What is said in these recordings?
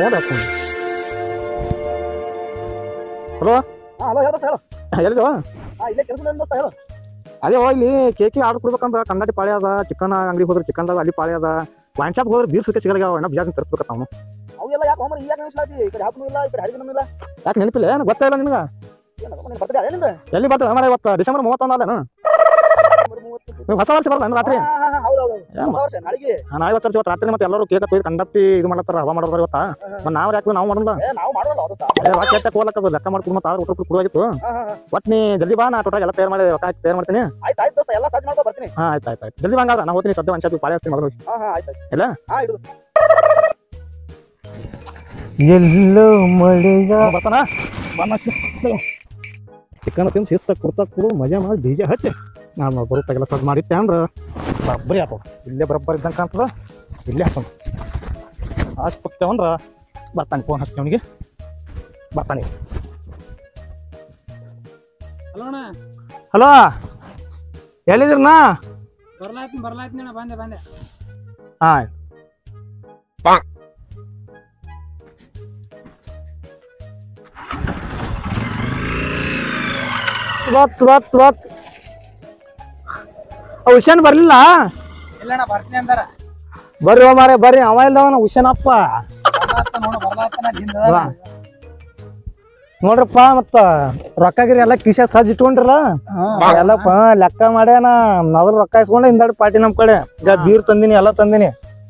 ಏನು ಹಲೋ ಹಾ ಹಲೋ ಹೇಳ ಹೇಳು ಎಲ್ಲಿದವ ಹಾ ಇಲ್ಲೇ ಕೆಲಸ ದೋಸ್ತ ಹೇಳು ಅದೇ ಹೋಗಿ ಇಲ್ಲಿ ಕೇಕಿ ಆರ್ಡರ್ ಕೊಡ್ಬೇಕಂತ ಕಂದಾಟಿ ಪಾಳೆ ಅದ ಚಿಕನ್ ಅಂಗಡಿ ಹೋದ್ರೆ ಚಿಕನ್ ಅಲ್ಲಿ ಪಾಳೆ ಅದ ವೈನ್ ಶಾಪ್ ಹೋದ್ರೆ ಬೀರ್ ಸುತ್ತೆ ಸಿಗಲ್ಲ ಅಣ್ಣ ಬಿಜಾರ್ ತರಿಸ್ಬೇಕತ್ತ ಅವನು ಅವೆಲ್ಲ ಯಾಕೆ ಹೋಮರ್ ಈಗ ಅನಿಸ್ಲಾತಿ ಈ ಕಡೆ ಹಾಪನೂ ಇಲ್ಲ ಈ ಕಡೆ ಹರಿದಿನೂ ಇಲ್ಲ ಯಾಕೆ ನೆನಪಿಲ್ಲ ಏನು ಗೊತ್ತಿಲ್ಲ ನಿನಗೆ ಏನು ನಿನ್ ಬರ್ತದೆ ಅದೇನಿಂದ ಎಲ್ಲಿ ಬರ್ತಾರೆ ಮರ ಇವತ್ತು ಡಿಸೆಂಬರ್ ಮೂವತ್ತೊಂದು ಅಲ್ಲೇನು ನೀವು ಹೊಸ ವರ್ಷ ಬರಲ್ಲ ರಾತ್ರಿ ಹಾ ಹಾ ಹೌದು ಹೌದು ಏನು? ಹೊಸ ವರ್ಷ ನಾಳೆಗೆ ನಾ ಐವತ್ತು ವರ್ಷ ಇವತ್ತು ರಾತ್ರಿ ಮತ್ತೆ ಎಲ್ಲರೂ ಕೇಕ್ ಕೊಯ್ದು ಕಂಡಪ್ಟಿ ಇದು ಮಾಡತ್ತಾರ ಹವಾ ಮಾಡೋದ್ರ ಇವತ್ತ ಮತ್ತೆ ನಾವು ಯಾಕೆ ನಾವು ಮಾಡೋಣ ಏ ನಾವು ಮಾಡೋಲ್ಲ ಅದು ಅದೇ ವಾಕ್ ಕೆಟ್ಟ ಕೋಲಕ್ಕದು ಲೆಕ್ಕ ಮಾಡ್ಕೊಂಡು ಮತ್ತೆ ಆರು ಊಟ ಕೊಡುವಾಗಿತ್ತು ಹಾ ಹಾ ಹಾ ಒಟ್ಟು ನೀ ಜಲ್ದಿ ಬಾ ನಾ ಟೋಟಲ್ ಎಲ್ಲ ತಯಾರು ಮಾಡಿ ರೊಕ್ಕ ಹಾಕಿ ತಯಾರು ಮಾಡ್ತೀನಿ ಆಯ್ತು ಆಯ್ತು ದೋಸ್ತ ಎಲ್ಲ ಸಜ್ಜ ಮಾಡ್ಕೊ ಬರ್ತೀನಿ ಹಾ ಆಯ್ತು ಆಯ್ತು ಆಯ್ತು ಜಲ್ದಿ ಬಂಗಾರ ನಾ ಹೋಗ್ತೀನಿ ಸದ್ಯ ಒಂದು ಶಾಪಿಗೆ ಪಾಳೆ ಹಚ್ತೀನಿ ಮೊದಲು ಹಾ ಹಾ ಆಯ್ತು ಆಯ್ತು ಇಲ್ಲ? ಹಾ ಇಡು ಎಲ್ಲೋ ಮಳೆಯ ಬರ್ತಾನ ಚಿಕನ್ ತಿನ್ ಶಿಸ್ತ ಕುರ್ತಾ ಕೊಡು ಮಜಾ ಮಾಡಿ ಡಿಜೆ ಹಚ್ಚಿ ನಾನು ಬರುತ್ತಾಗೆಲ್ಲ ಸದ್ ಮಾಡಿತ್ತೆ ಅಂದ್ರೆ ಬರಬ್ಬರಿ ಆತವ ಇಲ್ಲೇ ಬರಬ್ಬರಿ ಇದ್ದಂಗೆ ಕಾಣ್ತದ ಇಲ್ಲೇ ಹಾಕೋಣ ಅಷ್ಟು ಅಂದ್ರೆ ಬರ್ತಾನೆ ಫೋನ್ ಹಚ್ತೀನಿ ಅವನಿಗೆ ಬರ್ತಾನೆ ಹಲೋ ಅಣ್ಣ ಹಲೋ ಎಲ್ಲಿದ್ರನಾ ಬರ್ಲಾಯ್ತೀನಿ ಬರ್ಲಾಯ್ತೀನಿ ಅಣ್ಣ ಬಂದೆ ಬಂದೆ ಹಾಂ ಗೊತ್ತು ಗೊತ್ತು ಗೊತ್ತು ಹುಷನ್ ಬರ್ಲಿಲ್ಲ ಇಲ್ಲ ಅಣ್ಣ ಬರ್ತೀನಿ ಅಂದಾರ ಬರ್ರಿ ಮಾರೇ ಬರ್ರಿ ಅವ ಇಲ್ಲವನ ಹುಷನಪ್ಪ ಬರ್ಲಾತ್ತ ನೋಡು ಬರ್ಲಾತ್ತನ ದಿಂದ ಹೌದಾ? ನೋಡ್ರಪ್ಪ ಮತ್ತ ರೊಕ್ಕ ಗಿರಿ ಎಲ್ಲ ಕಿಶ ಸಜ್ಜ್ ಇಟ್ಕೊಂಡ್ರಲ್ಲ ಎಲ್ಲಪ್ಪ ಲೆಕ್ಕ ಮಾಡ್ಯಾನ ಮೊದಲು ರೊಕ್ಕ ಇಸ್ಕೊಂಡೆ ಹಿಂದಾಡಿ ಪಾರ್ಟಿ ನಮ್ ಕಡೆ ಈಗ ಬೀರ್ ತಂದಿನಿ ಎಲ್ಲ ತಂದಿನಿ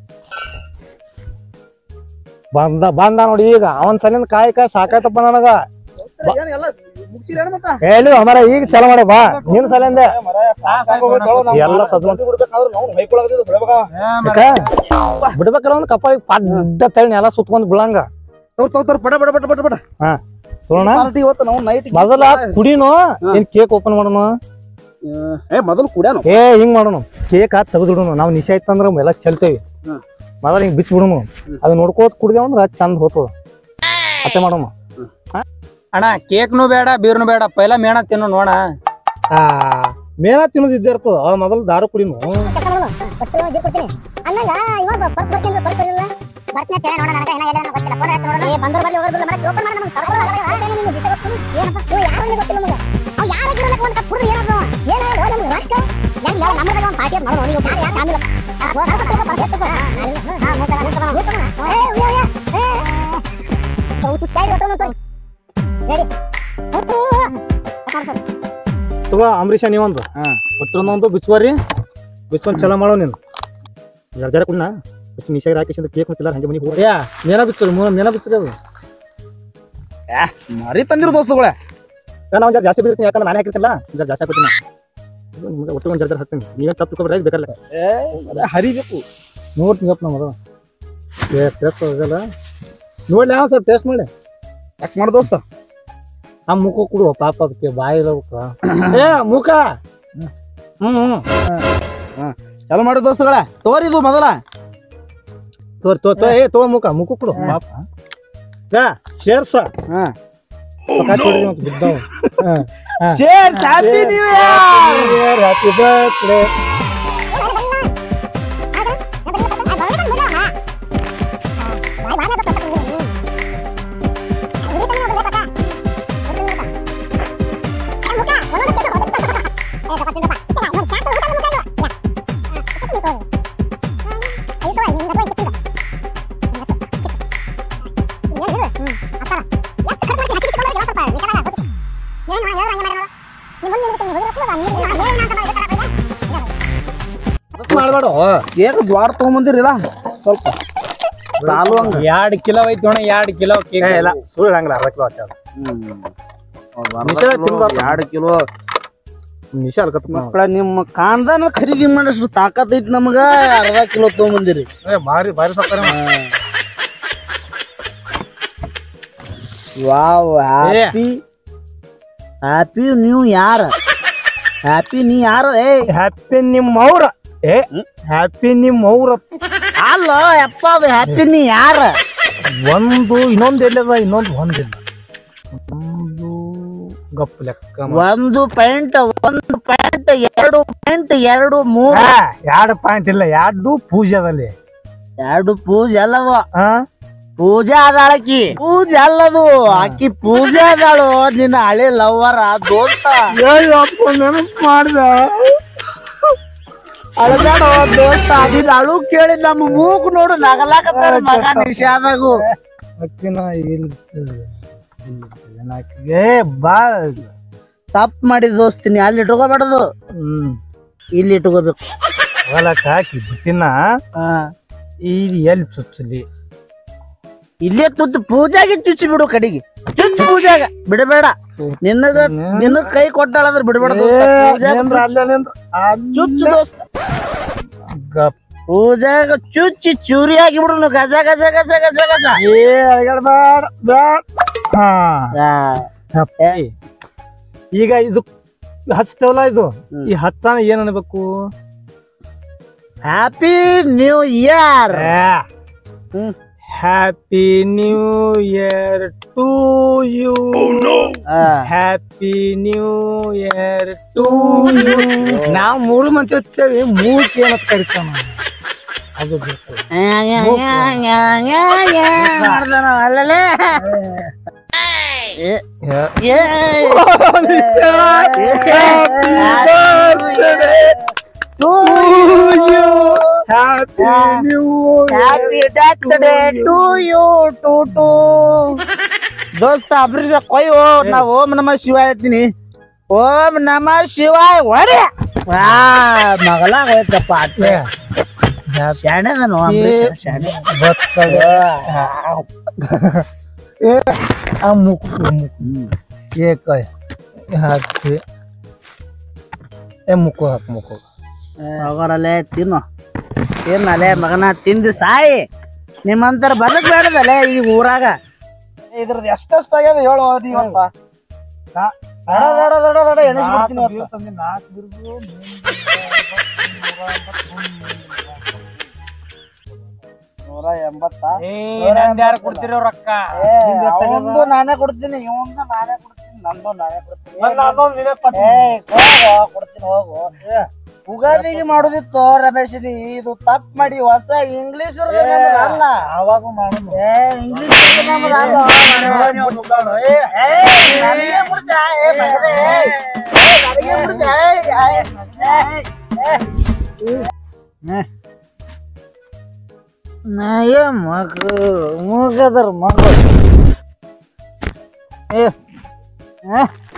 ಬಂದ ಬಂದ ನೋಡಿ ಈಗ ಅವನ್ ಸಲಿಂದ ಕಾಯಿ ಕಾಯಿ ಸಾಕಾಯ್ತಪ್ಪ ನನಗ ದೋಸ್ತ ಏನು ಎಲ್ಲ ಮುಗಿಸಿರಿ ಏನು ಮತ್ತ ಹೇಳಿ ಅಮರ ಈಗ ಚಲೋ ಮಾಡಿ ಬಾ ನಿನ್ ಸಲಿಂದ ಎಲ್ಲ ಸದ್ಮ ಬಿಡ್ಬೇಕಾದ್ರೆ ನಾವು ಹೊಯ್ಕೊಳಗದಿದ್ದು ಹೊಳಬೇಕಾ ಬಿಡ್ಬೇಕಲ್ಲ ಒಂದ್ ಕಪ್ಪ ಪಡ್ಡ ತಳಿ ಎಲ್ಲ ಸುತ್ಕೊಂಡ್ ಬಿಳಂಗ ತೋರ್ ತೋರ್ ತೋರ್ ಪಡ ಪಡ ಪಡ ಪಡ ಪಡ ನೋಡೋಣ ಪಾರ್ಟಿ ಇವತ್ತು ನಾವು ನೈಟ್ ಮೊದಲ ಕುಡಿನೋ ಏನ್ ಕೇಕ್ ಓಪನ್ ಮಾಡೋಣ ಏ ಮೊದಲು ಕುಡ್ಯಾನು ಏ ಹಿಂಗ್ ಮಾಡೋಣ ಕೇಕ್ ಹಾಕಿ ತೆಗೆದಿಡೋಣ ನಾವು ನಿಶೆ ಆಯ್ತಂದ್ರ ಎಲ್ಲ ಚೆಲ್ತೇವಿ ಹ್ಮ್. ಮೊದಲ ಹಿಂಗ್ ಬಿಚ್ಚ ಬಿಡೋಣ ಅದು ನೋಡ್ಕೋತ ಕುಡ್ದೇವ್ ಅಂದ್ರ ಚಂದ ಹೋತದ ಅತ್ತೆ ಮಾಡೋಣ ಅಣ್ಣ ಕೇಕ್ನು ಬೇಡ ಬೀರ್ನು ಬೇಡ ಪೈಲ ಮೇಣ ತಿನ್ನು ನೋಡ ಆ ಮೇನ ತಿನ್ನೋದು ಇದ್ದೇ ಇರ್ತದ ಅದ್ ಮೊದಲು ದಾರು ಕುಡಿನು ಕೊಡ್ತೀನಿ ಅಂದಂಗ ಇವಾಗ ಪರ್ಸ್ ಬರ್ತೀನಿ ಪರ್ಸ್ ಬರಲಿಲ್ಲ ಬರ್ತೀನಿ ಅಂತ ಹೇಳಿ ನೋಡೋಣ ನನಗೆ ಇನ್ನ ಎಲ್ಲ ಗೊತ್ತಿಲ್ಲ ಫೋನ್ ಹಚ್ಚಿ ನೋಡೋಣ ಏ ಬಂದ್ರು ಬರ್ಲಿ ಹೋಗೋರು ಬರ್ಲಿ ಮರ ಓಪನ್ ಮಾಡಿ ನಮ್ಗೆ ತಡ್ಕೊಳ್ಳೋದಾಗಲ್ಲ ನಿಮ್ಗೆ ದಿವಸ ಗೊತ್ತು ಏನಪ್ಪ ಇವ ಯಾರು ಗೊತ್ತಿಲ್ಲ ನಮಗೆ ಅವ್ ಯಾರ ಗಿರಲಕ್ಕ ಒಂದು ಕಪ್ ಕುಡಿದು ಏನದು ಏನ ಹೇಳು ನಮ್ಗೆ ರೊಕ್ಕ ಹೆಂಗ್ ಹೇಳು ನಮ್ಮದಾಗ ಒಂದು ಪಾರ್ಟಿ ಮಾಡೋದು ನೀವು ಯಾರು ಯಾರು ಶಾಮಿಲ್ ತಗೋ ಅಂಬರೀಷ ನೀವೊಂದು ಒಟ್ಟರೊಂದೊಂದು ಬಿಚ್ಚುವರಿ ಬಿಚ್ಕೊಂಡ್ ಚಲೋ ಮಾಡೋ ನೀನು ಜರ ಜರ ಕುಣ್ಣ ಎಷ್ಟು ನಿಶಾಗಿ ಹಾಕಿಸಿಂದ ಕೇಕ್ ಮತ್ತಿಲ್ಲ ಹಂಗೆ ಮನೆಗೆ ಹೋಗಿ ಯಾ ಮೇನ ಬಿಚ್ಚರು ಮೇನ ಬಿಚ್ಚರಿ ಅದು ಮರಿ ತಂದಿರು ದೋಸ್ತಗಳೇ ನಾನು ಒಂದು ಜರ ಜಾಸ್ತಿ ಬಿಡ್ತೀನಿ ಯಾಕಂದ್ರೆ ನಾನು ಹಾಕಿರ್ತಿಲ್ಲ ಜರ ಜಾಸ್ತಿ ಹಾಕ್ತೀನಿ ನಿಮ್ಗೆ ಒಟ್ಟು ಒಂದು ಜರ ಜರ ಹಾಕ್ತೀನಿ ನೀವೇ ತಪ್ಪು ತಗೊಬ್ರಿ ಬೇಕಲ್ಲ ಹರಿಬೇಕು ನೋಡ್ತೀನಿ ಗಪ್ಪ ನಮ್ಮದು ಏ ಟೇಸ್ಟ್ ಅದಲ್ಲ ನೋಡ್ಲಿ ಯಾವ ಸ್ವಲ್ಪ ಟೇಸ್ಟ್ ಮಾಡಿ ಯಾಕೆ ಮಾಡ ದೋಸ್ತ ಆ ಮುಖ ಕೊಡು ಪಾಪ ಅದಕ್ಕೆ ಬಾಯಿ ಇರೋಕ್ಕ ಏ ಮುಖ ಹ್ಮ್ ಹ್ಮ್ ಚಲೋ ಮಾಡಿ ದೋಸ್ತಗಳೇ ತೋರಿ ಇದು ಮೊದಲ ತೋರ್ ತೋ ತೋ ಏ ತೋ ಮುಖ ಮುಖ ಕೊಡು ಪಾಪ ಯಾ ಶೇರ್ಸ ಹಾ ಪಕ್ಕ ಕೊಡ್ರಿ ಮತ್ತೆ ಬಿದ್ದಾವ chairs happy new year happy birthday ಮಾಡ್ಬೇಡ ಏಕ ದ್ವಾರ ತಗೊಂಬಂದಿರಿಲ್ಲ ಸ್ವಲ್ಪ ಸಾಲು ಹಂಗ ಎರಡ್ ಕಿಲೋ ಐತಿ ಅಣ್ಣ ಎರಡ್ ಕಿಲೋ ಏ ಕೇಕ್ ಇಲ್ಲ ಸುಳ್ಳು ಹಂಗಲ್ಲ ಅರ್ಧ ಕಿಲೋ ಹಾಕ್ಯಾವ ನಿಷೇಧ ತಿನ್ಬಾರ್ದು. ಎರಡು ಕಿಲೋ ನಿಶಾ ಅಲ್ಕತ್ತ ಮಕ್ಕಳ ನಿಮ್ಮ ಕಾಂದಾನ ಖರೀದಿ ಮಾಡಷ್ಟು ತಾಕತ್ ಐತಿ ನಮಗ ಅರ್ಧ ಕಿಲೋ ತಗೊಂಬಂದಿರಿ ಭಾರಿ ಭಾರಿ ಸತ್ತಾರ wow happy happy new year happy ನೀ ಯಾರು ಏ ಹ್ಯಾಪಿ ನಿಮ್ಮ ಅವ್ರ ಏ ಹ್ಯಾಪಿ ನಿಮ್ಮ ಅವ್ರ ಅಲ್ಲ ಯಪ್ಪ ಅದು ಹ್ಯಾಪಿ ನೀ ಯಾರ ಒಂದು ಇನ್ನೊಂದು ಎಲ್ಲದ ಇನ್ನೊಂದು ಒಂದಿಲ್ಲ ಒಂದು ಗಪ್ ಲೆಕ್ಕ ಮಾಡು. ಒಂದು ಪಾಯಿಂಟ್ ಒಂದು ಪಾಯಿಂಟ್ ಎರಡು ಪಾಯಿಂಟ್ ಎರಡು ಮೂರು ಆ, ಎರಡು ಪಾಯಿಂಟ್ ಇಲ್ಲ ಎರಡು ಪೂಜೆದಲ್ಲಿ ಎರಡು ಪೂಜೆ ಎಲ್ಲವ ಹಾ ಪೂಜಾ ಅದಾಳಕಿ ಪೂಜೆ ಅಲ್ಲದು ಆಕಿ ಪೂಜೆ ಅದಾಳು ನಿನ್ನ ಹಳೆ ಲವ್ವರ ದೋಸ್ತ ನೆನಪು ಮಾಡ್ದ ಅಳಬೇಡ ದೋಸ್ತ ನಿನ್ನ ಅಳು ಕೇಳಿ ನಮ್ಮ ಮೂಗು ನೋಡು ನಗಲಾಕತ್ತಾರ ಮಗ ನಿಷಾದಾಗು ಅಕ್ಕಿನ ಇಲ್ಲ ಏ ಬಾ ತಪ್ಪು ಮಾಡಿ ದೋಸ್ತಿನಿ ಅಲ್ಲಿ ಇಟ್ಕೋಬೇಡದು ಹ್ಮ್ ಇಲ್ಲಿ ಇಟ್ಕೋಬೇಕು ಹೊಲಕ್ಕೆ ಹಾಕಿ ಬಿಟ್ಟಿನ ಹಾ ಇಲ್ಲಿ ಎಲ್ಲಿ ಚುಚ್ಚಲಿ ಇಲ್ಲೇ ತುತ್ತು ಪೂಜಾಗೆ ಚುಚ್ಚಿ ಬಿಡು ಕಡಿಗೆ ಚುಚ್ಚು ಪೂಜಾಗ ಬಿಡಬೇಡ ನಿನ್ನದ ನಿನ್ನ ಕೈ ಕೊಟ್ಟಾಳಂದ್ರ ಬಿಡಬೇಡ ದೋಸ್ತ. ಪೂಜಾಗ ಚುಚ್ಚು ದೋಸ್ತ ಗಪ್ ಪೂಜಾಗ ಚುಚ್ಚಿ ಚೂರಿ ಆಗಿ ಬಿಡು ನೀವು ಗಜ ಗಜ ಗಜ ಗಜ ಗಜ ಏ ಅಳಗಾಡ್ಬೇಡ ಬ್ಯಾಡ ಹಾ ಆ, ಅಪ್ಪಿ. ಈಗ ಇದು ಹಚ್ತೇವಲ್ಲ ಇದು ಹ್ಮ್. ಈ ಹಚ್ಚಾನ ಏನ್ ಅನ್ಬೇಕು happy new year hmm. Happy new year to you happy new year to you ನಾವು ಮೂರು ಮಂದಿ ಇರ್ತೇವೆ ಮೂರ್ತಿ ಏನಂತ ಕರಿತಾನ ಅದು ಬೇಕು ಅಲ್ಲಲೇ ಏ, ಏ. To you. Happy new Happy birthday to you, to to. ದೋಸ್ತ ಅಬ್ರಿಜ ಕೊಯ್ಯು ನಾ ಓಂ ನಮ ಶಿವಾಯ ಹೇಳ್ತೀನಿ ಓಂ ನಮ ಶಿವಾಯ ಹೊಡೆ ವಾ ಮಗಲಾಗ ಹೋಯ್ತಪ್ಪ ಅಟ್ಲೆ ಶಾಣೆ ನಾನು ಅಂಬರೀಷ್ ಶಾಣೆ ಏ ಆ ಮುಕ್ಕು ಮುಕ್ಕು ಏಕ ಹಾಕಿ ಏ ಮುಕ್ಕು ಹಾಕು ಮುಕ್ಕು ಹೋಗೋರಲ್ಲೇ ತಿನ್ನು ತಿನ್ನಲೆ ಮಗನ ತಿಂದು ಸಾಯಿ ನಿಮ್ಮಂತರ ಬದಕ್ ಬೇಡದಲ್ಲೇ ಈ ಊರಾಗ ಇದ್ರದ್ದು ಎಷ್ಟೆಷ್ಟು ಆಗ್ಯದ ಹೇಳು ನೀವಪ್ಪ ದಡ ದಡ ದಡ ದಡ ಎಣಿಸ್ಬಿಡ್ತೀನಿ ಇವತ್ತು. ನೂರ ಎಂಬತ್ತ ಯಾರು ಕೊಡ್ತಿರೋ ರೊಕ್ಕ ಅವಂದು ನಾನೇ ಕೊಡ್ತೀನಿ ಇವಂದು ನಾನೇ ಕೊಡ್ತೀನಿ ನಂದು ನಾನೇ ಕೊಡ್ತೀನಿ ಏಯ್, ಹೋಗು, ಕೊಡ್ತೀನಿ ಹೋಗು ಉಗಾದಿಗೆ ಮಾಡುದಿತ್ತು ರಮೇಶ್ ನೀ ಇದು ತಪ್ಪ ಮಾಡಿ ಹೊಸ ಇಂಗ್ಲಿಷ್ ಅಲ್ಲ ಅವಾಗ ಮಾಡೋದು ಏ ಇಂಗ್ಲಿಷ್ ನಮ್ದು ಅಲ್ಲ ಏ, ಏ, ನನಗೆ ಮುಡ್ದ, ಏ, ಮಗನೇ, ಏ, ಏ, ನನಗೆ ಮುಡ್ದ, ಏ, ಏ, ಏ, ಏ. ನಾಯ ಮಗು ಮೂಗದರ್ ಮಗು ಏ ಏ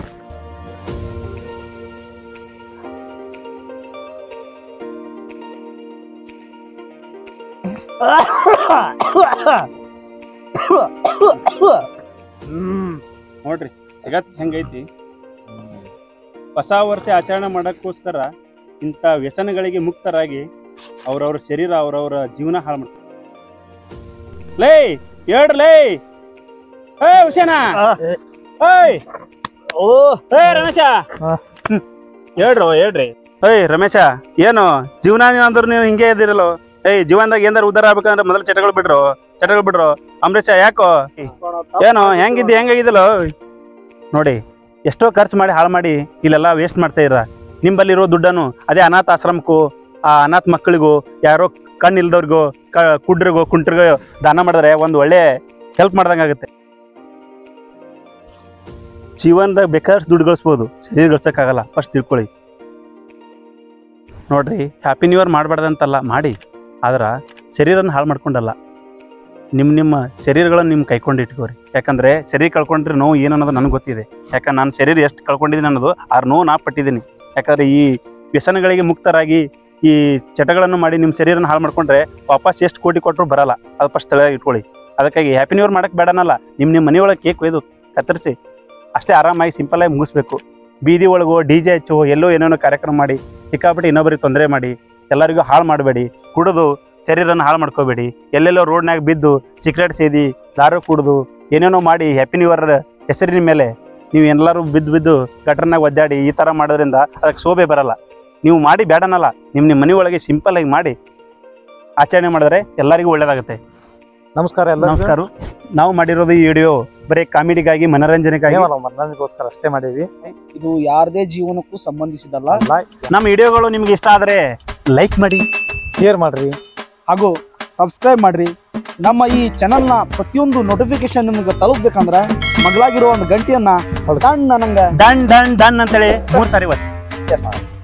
ನೋಡ್ರಿ ಜಗತ್ ಹೆಂಗೈತಿ ಹೊಸ ವರ್ಷ ಆಚರಣೆ ಮಾಡಕ್ಕೋಸ್ಕರ ಇಂಥ ವ್ಯಸನಗಳಿಗೆ ಮುಕ್ತರಾಗಿ ಅವ್ರವ್ರ ಶರೀರ ಅವ್ರವ್ರ ಜೀವನ ಹಾಳು ಮಾಡ್ತಾರೆ ಲೇ ಹೇಳ್ರಿ ಲೇ ಏ ಹುಷೇನ ಏಯ್ ಓ ಏ ರಮೇಶ ಹಾ. ಹ್ಮ್. ಹೇಳ್ರು ಹೇಳ್ರಿ ಏಯ್ ರಮೇಶ ಏನು ಜೀವನ ಅಂದ್ರು ನೀವು ಹಿಂಗೆ ಇದಿರಲ್ಲೋ ಏಯ್ ಜೀವನದಾಗ ಏನಾರ ಉದ್ದಾರ ಆಗ್ಬೇಕಂದ್ರೆ ಮೊದಲು ಚಟಗಳು ಬಿಡ್ರು ಚಟಗಳು ಬಿಡ್ರು ಅಂಬರೀಷ ಯಾಕೋ ಏನು ಹೆಂಗಿದ್ದಿ ಹೆಂಗಾಗಿದ್ದಲ್ಲ ನೋಡಿ ಎಷ್ಟೋ ಖರ್ಚು ಮಾಡಿ ಹಾಳು ಮಾಡಿ ಇಲ್ಲೆಲ್ಲ ವೇಸ್ಟ್ ಮಾಡ್ತಾ ಇರ ನಿಂಬಲ್ಲಿರೋ ದುಡ್ಡನ್ನು ಅದೇ ಅನಾಥ ಆಶ್ರಮಕ್ಕೂ ಆ ಅನಾಥ ಮಕ್ಕಳಿಗೂ ಯಾರೋ ಕಣ್ಣು ಇಲ್ದವ್ರಿಗೂ ಕ ಕುಡ್ರಿಗೋ ಕುಂಟ್ರಿಗೋ ದಾನ ಮಾಡಿದ್ರೆ ಒಂದು ಒಳ್ಳೆ ಹೆಲ್ಪ್ ಮಾಡ್ದಂಗೆ ಆಗುತ್ತೆ ಜೀವನದಾಗ ಬೇಕಾದಷ್ಟು ದುಡ್ಡು ಗಳಿಸ್ಬೋದು ಶರೀರ ಗಳಿಸೋಕ್ಕಾಗಲ್ಲ ಫಸ್ಟ್ ತಿಳ್ಕೊಳ್ಳಿ ನೋಡ್ರಿ ಹ್ಯಾಪಿ ನ್ಯೂ ಇಯರ್ ಮಾಡಬಾರ್ದಂತಲ್ಲ ಮಾಡಿ ಆದ್ರೆ ಶರೀರನ ಹಾಳು ಮಾಡ್ಕೊಂಡಲ್ಲ ನಿಮ್ಮ ನಿಮ್ಮ ಶರೀರಗಳನ್ನು ನಿಮ್ಮ ಕೈಕೊಂಡು ಇಟ್ಕೋರಿ ಯಾಕಂದ್ರೆ ಶರೀರ ಕಳ್ಕೊಂಡ್ರೆ ನೋವು ಏನು ಅನ್ನೋದು ನನಗೆ ಗೊತ್ತಿದೆ ಯಾಕಂದ್ರೆ ನಾನು ಶರೀರ ಎಷ್ಟು ಕಳ್ಕೊಂಡಿದ್ದೀನಿ ಅನ್ನೋದು ಆ ನೋವು ನಾ ಪಟ್ಟಿದ್ದೀನಿ ಯಾಕಂದ್ರೆ ಈ ವ್ಯಸನಗಳಿಗೆ ಮುಕ್ತರಾಗಿ ಈ ಚಟಗಳನ್ನು ಮಾಡಿ ನಿಮ್ಮ ಶರೀರನ ಹಾಳು ಮಾಡ್ಕೊಂಡ್ರೆ ವಾಪಸ್ ಎಷ್ಟು ಕೋಟಿ ಕೊಟ್ಟರು ಬರಲ್ಲ ಅದು ಫಸ್ಟ್ ತಲೆ ಇಟ್ಕೊಳ್ಳಿ ಅದಕ್ಕಾಗಿ ಹ್ಯಾಪಿ ನ್ಯೂ ಇಯರ್ ಮಾಡಕ್ಕೆ ಬೇಡನಲ್ಲ ನಿಮ್ಮ ನಿಮ್ಮ ಮನೆಯೊಳಗೆ ಕೇಕ್ ಒಯ್ದು ಕತ್ತರಿಸಿ ಅಷ್ಟೇ ಆರಾಮಾಗಿ ಸಿಂಪಲಾಗಿ ಮುಗಿಸ್ಬೇಕು ಬೀದಿ ಒಳಗೋ ಡಿ ಜೆ ಹಚ್ಚು ಎಲ್ಲೋ ಏನೇನೋ ಕಾರ್ಯಕ್ರಮ ಮಾಡಿ ಸಿಕ್ಕಾಪಟ್ಟೆ ಇನ್ನೊಬ್ಬರಿಗೆ ತೊಂದರೆ ಮಾಡಿ ಎಲ್ಲರಿಗೂ ಹಾಳು ಮಾಡಬೇಡಿ ಕುಡಿದು ಶರೀರನ ಹಾಳು ಮಾಡ್ಕೋಬೇಡಿ ಎಲ್ಲೆಲ್ಲೋ ರೋಡ್ನಾಗ ಬಿದ್ದು ಸಿಗರೇಟ್ ಸೇದಿ ದಾರು ಕುಡಿದು ಏನೇನೋ ಮಾಡಿ ಹ್ಯಾಪಿ ನ್ಯೂ ಇಯರ್ ಹೆಸರಿನ ಮೇಲೆ ನೀವು ಎಲ್ಲರೂ ಬಿದ್ದು ಬಿದ್ದು ಗಟ್ರನಾಗ ಒದ್ದಾಡಿ ಈ ಥರ ಮಾಡೋದ್ರಿಂದ ಅದಕ್ಕೆ ಶೋಭೆ ಬರಲ್ಲ ನೀವು ಮಾಡಿ ಬೇಡನಲ್ಲ ನಿಮ್ಮ ನಿಮ್ಮ ಮನೆಯೊಳಗೆ ಸಿಂಪಲ್ ಆಗಿ ಮಾಡಿ ಆಚರಣೆ ಮಾಡಿದ್ರೆ ಎಲ್ಲರಿಗೂ ಒಳ್ಳೇದಾಗುತ್ತೆ ನಮಸ್ಕಾರ ಎಲ್ಲ ನಮಸ್ಕಾರ ನಾವು ಮಾಡಿರೋದು ಈ ವಿಡಿಯೋ ಬರೀ ಕಾಮಿಡಿಗಾಗಿ ಮನೋರಂಜನೆಗಾಗಿ ಮನೋರಂಜನೆಗೋಸ್ಕರ ಅಷ್ಟೇ ಮಾಡೀವಿ ಇದು ಯಾರದೇ ಜೀವನಕ್ಕೂ ಸಂಬಂಧಿಸಿದಲ್ಲ ನಮ್ಮ ವಿಡಿಯೋಗಳು ನಿಮ್ಗೆ ಇಷ್ಟ ಆದರೆ ಲೈಕ್ ಮಾಡಿ ಶೇರ್ ಮಾಡ್ರಿ ಹಾಗೂ ಸಬ್ಸ್ಕ್ರೈಬ್ ಮಾಡ್ರಿ ನಮ್ಮ ಈ ಚಾನಲ್ನ ಪ್ರತಿಯೊಂದು ನೋಟಿಫಿಕೇಶನ್ ನಿಮ್ಗೆ ತಲುಪಬೇಕಂದ್ರ ಮಗಳಾಗಿರೋ ಒಂದು ಗಂಟೆಯನ್ನ ಸಣ್ಣ ನಂಗ ಡನ್ ಡನ್ ಡನ್ ಅಂತೇಳಿ ಮೂರ್ ಸಾರಿ ಒತ್ತಿ